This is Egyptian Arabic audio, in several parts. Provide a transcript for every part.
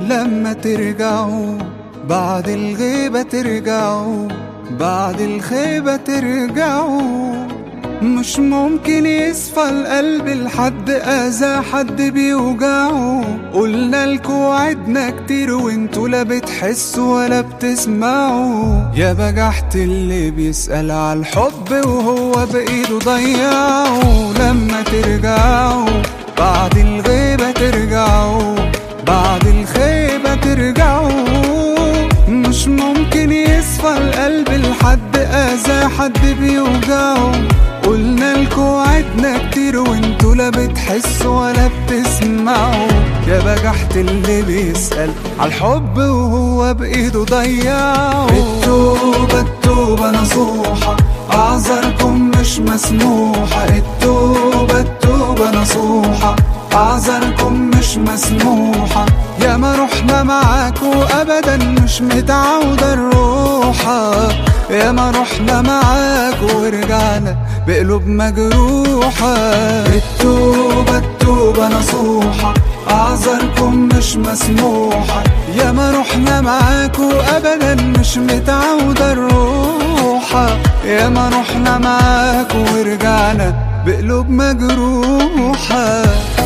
ولما ترجعوا بعد الغيبة ترجعوا بعد الخيبة ترجعوا مش ممكن يصفى القلب لحد أذى حد بيوجعه قلنا لكوا وعدنا كتير وانتوا لا بتحسوا ولا بتسمعوا يا بجحت اللي بيسأل على الحب وهو بإيده ضيعه لما ترجعوا بعد الغيبة ترجعوا بعد الخيبة ترجعوا مش ممكن يصفى القلب لحد أذى حد بيوجعه قلنا لكوا وعدنا كتير وانتوا لا بتحسوا ولا بتسمعوا يا بجحت اللي بيسأل عالحب وهو بإيده ضيعه التوبة التوبة نصوحة أعذركم مش مسموحة التوبة التوبة نصوحة أعذركم مش مسموحة يا ما رحنا معاكوا أبدا مش متعودة الروحة يا ما رحنا معاكوا ورجعنا بقلوب مجروحة التوبة التوبة نصوحة أعذركم مش مسموحة يا ما رحنا معاكوا أبدا مش متعودة الروحة يا ما رحنا معاكوا ورجعنا بقلوب مجروحة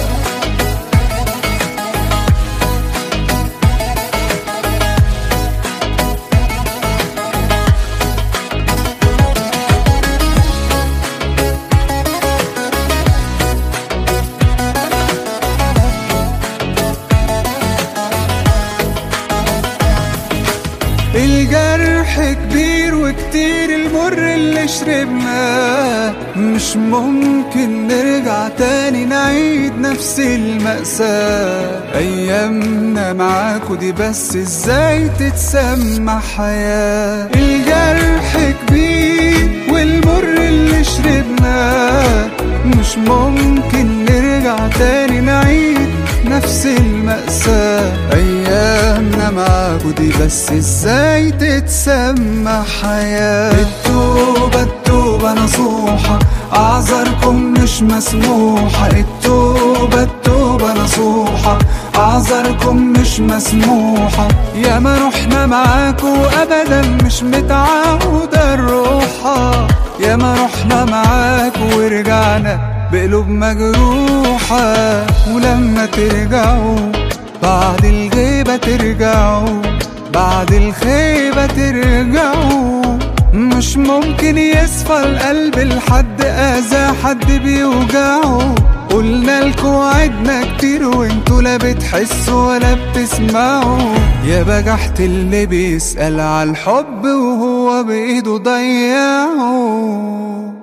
الجرح كبير وكتير المر اللي شربناه مش ممكن نرجع تاني نعيد نفس المأساة أيامنا معاكوا دي بس ازاي تتسمى حياة الجرح كبير والمر اللي شربناه مش ممكن نرجع تاني نعيد نفس المأساة أيامنا معاكوا دي بس ازاي تتسمى حياة التوبة التوبة نصوحة أعذركم مش مسموحة التوبة التوبة نصوحة أعذركم مش مسموحة يا ما رحنا معاكوا أبدا مش متعودة الروحة يا ما رحنا معاكوا ورجعنا بقلوب مجروحة ولما ترجعوا بعد الغيبة ترجعوا بعد الخيبة ترجعوا مش ممكن يصفى القلب لحد أذى حد بيوجعه قلنا لكوا وعدنا كتير وانتوا لا بتحسوا ولا بتسمعوا يا بجحت اللي بيسأل عالحب وهو بإيده ضيعه